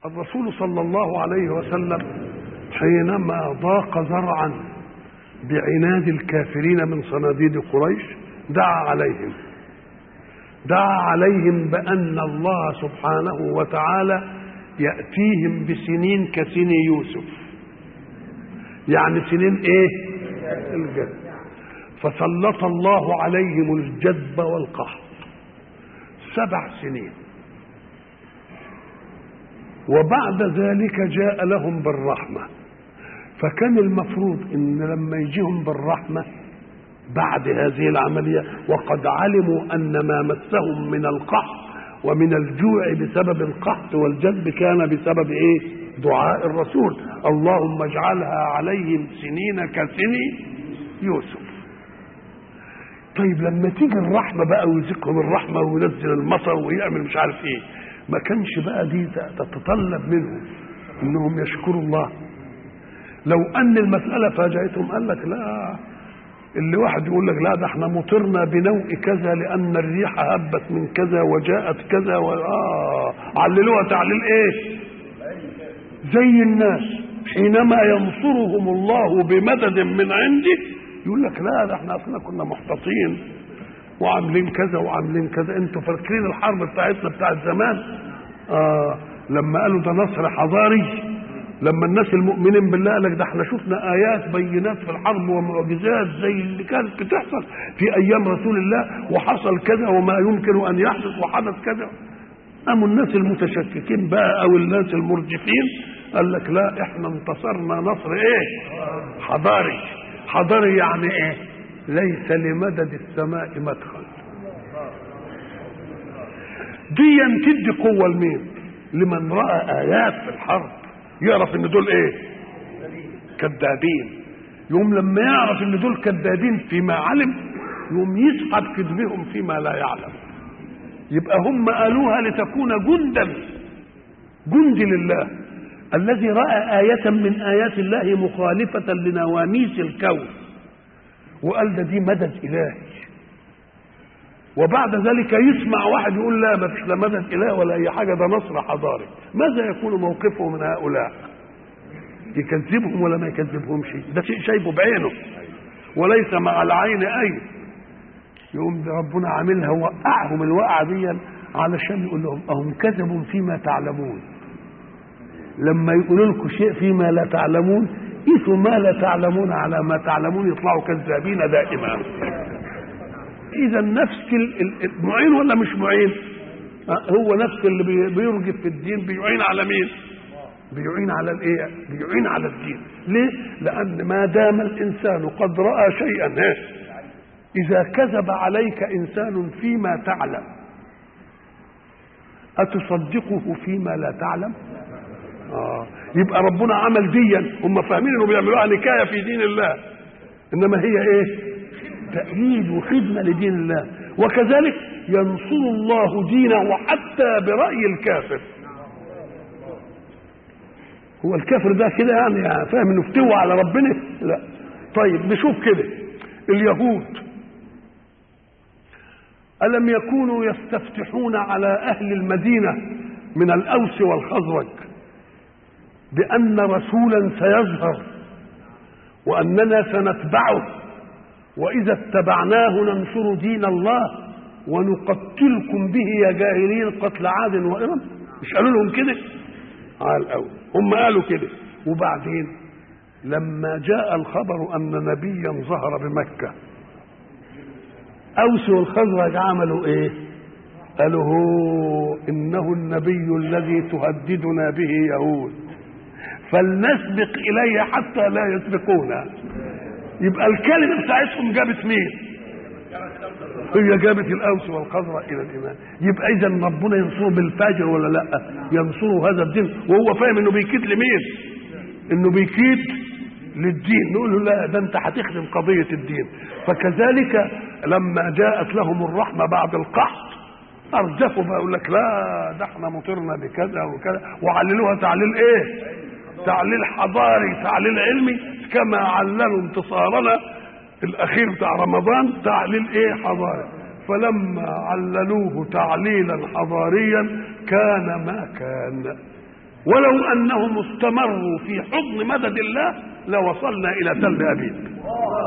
الرسول صلى الله عليه وسلم حينما ضاق ذرعا بعناد الكافرين من صناديد قريش دعا عليهم دعا عليهم بأن الله سبحانه وتعالى يأتيهم بسنين كسن يوسف يعني سنين ايه الجد فسلط الله عليهم الجدب والقحط سبع سنين وبعد ذلك جاء لهم بالرحمة فكان المفروض ان لما يجيهم بالرحمة بعد هذه العملية وقد علموا ان ما مسهم من القحط ومن الجوع بسبب القحط والجذب كان بسبب ايه دعاء الرسول اللهم اجعلها عليهم سنين كسن يوسف طيب لما تيجي الرحمه بقى ويزيكهم الرحمه وينزل المطر ويعمل مش عارف ايه ما كانش بقى دي تتطلب منهم انهم يشكروا الله لو ان المساله فاجأتهم قال لك لا اللي واحد يقول لك لا ده احنا مطرنا بنوء كذا لان الريح هبت من كذا وجاءت كذا و... آه عللوها تعليل ايه زي الناس حينما ينصرهم الله بمدد من عنده يقول لك لا ده احنا اصلا كنا محتاطين وعاملين كذا وعاملين كذا انتوا فاكرين الحرب بتاعتنا بتاعت زمان آه لما قالوا ده نصر حضاري لما الناس المؤمنين بالله قال لك ده احنا شفنا ايات بينات في الحرب ومعجزات زي اللي كانت بتحصل في ايام رسول الله وحصل كذا وما يمكن ان يحدث وحدث كذا قاموا الناس المتشككين بقى او الناس المرجفين قال لك لا احنا انتصرنا نصر ايه حضاري حضاري يعني ايه ليس لمدد السماء مدخل دي تدي قوة لمين لمن رأى آيات في الحرب يعرف ان دول ايه كذابين يوم لما يعرف ان دول كذابين فيما علم يوم يسحب كذبهم فيما لا يعلم يبقى هم قالوها لتكون جندا جند لله الذي راى ايه من ايات الله مخالفه لنواميس الكون وقال ده دي مدد الهي وبعد ذلك يسمع واحد يقول لا ما فيش لا مدد اله ولا اي حاجه ده نصر حضاري ماذا يكون موقفه من هؤلاء يكذبهم ولا ما يكذبهمش ده شيء شايفه بعينه وليس مع العين اي يقوم ده ربنا عاملها وقعهم الوقعه دي علشان يقول لهم اهم كذبوا فيما تعلمون لما يقولوا لكم شيء فيما لا تعلمون قيسوا ما لا تعلمون على ما تعلمون يطلعوا كذابين دائما اذا نفس المعين ولا مش معين هو نفس اللي بيرجف في الدين بيعين على مين بيعين على الايه بيعين على الدين ليه لان ما دام الانسان قد راى شيئا اذا كذب عليك انسان فيما تعلم اتصدقه فيما لا تعلم آه. يبقى ربنا عمل ديا هم فاهمين انه بيعملوها نكايه في دين الله انما هي ايه تأييد وخدمة لدين الله وكذلك ينصر الله دينه حتى برأي الكافر هو الكافر ده كده يعني فاهم انه افتوى على ربنا لا طيب نشوف كده اليهود ألم يكونوا يستفتحون على أهل المدينة من الأوس والخزرج بأن رسولا سيظهر وأننا سنتبعه وإذا اتبعناه ننصر دين الله ونقتلكم به يا جاهلين قتل عاد وإرم مش قالوا لهم كده على الأول هم قالوا كده وبعدين لما جاء الخبر أن نبيا ظهر بمكة أوس والخزرج عملوا إيه قالوا هو إنه النبي الذي تهددنا به يهود فلنسبق إليه حتى لا يسبقونا يبقى الكلمة بتاعتهم جابت مين هي جابت الأوس والخزرع إلى الإيمان يبقى إذا ربنا ينصره بالفاجر ولا لا ينصره هذا الدين وهو فاهم إنه بيكيد لمين إنه بيكيد للدين نقول له لا ده أنت هتخدم قضية الدين فكذلك لما جاءت لهم الرحمة بعد القحط أرجفوا بقى يقول لك لا ده احنا مطرنا بكذا وكذا وعللوها تعليل ايه؟ تعليل حضاري تعليل علمي كما عللوا انتصارنا الاخير بتاع رمضان تعليل ايه حضاري فلما عللوه تعليلا حضاريا كان ما كان ولو انهم استمروا في حضن مدد الله لوصلنا الى تل ابيب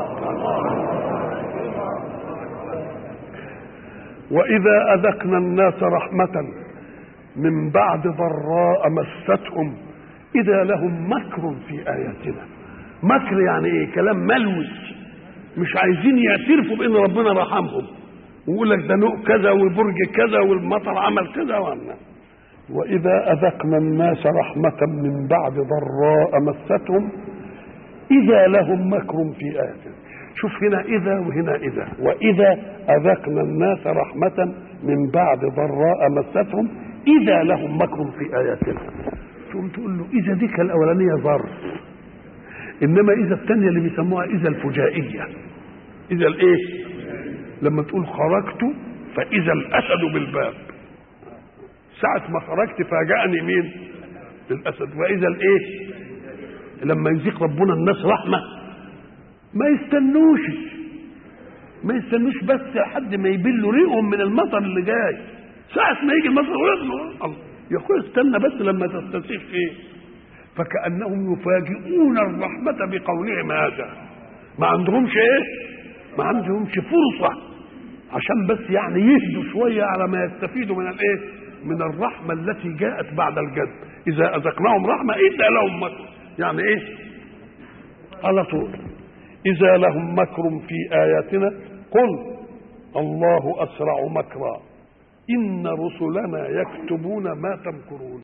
واذا اذقنا الناس رحمه من بعد ضراء مستهم اذا لهم مكر في اياتنا مكر يعني ايه كلام ملوث مش عايزين يعترفوا بان ربنا رحمهم ويقول لك ده نوع كذا والبرج كذا والمطر عمل كذا وعمل واذا اذقنا الناس رحمه من بعد ضراء مستهم اذا لهم مكر في اياتنا شوف هنا اذا وهنا اذا واذا اذقنا الناس رحمه من بعد ضراء مستهم اذا لهم مكر في اياتنا تقوم تقول له اذا دي الاولانيه ظرف انما اذا الثانيه اللي بيسموها اذا الفجائيه اذا الايه لما تقول خرجت فاذا الاسد بالباب ساعة ما خرجت فاجأني مين؟ الأسد وإذا الإيه؟ لما يزيق ربنا الناس رحمة ما يستنوش ما يستنوش بس لحد ما يبلوا ريقهم من المطر اللي جاي ساعة ما يجي المطر الله يا اخويا استنى بس لما تستسيغ فيه فكأنهم يفاجئون الرحمة بقولهم هذا ما عندهمش ايه؟ ما عندهمش فرصة عشان بس يعني يهدوا شوية على ما يستفيدوا من الايه؟ من الرحمة التي جاءت بعد الجد إذا أذقناهم رحمة إذا لهم مكر يعني إيه على طول إذا لهم مكر في آياتنا قل الله أسرع مكرا إن رسلنا يكتبون ما تمكرون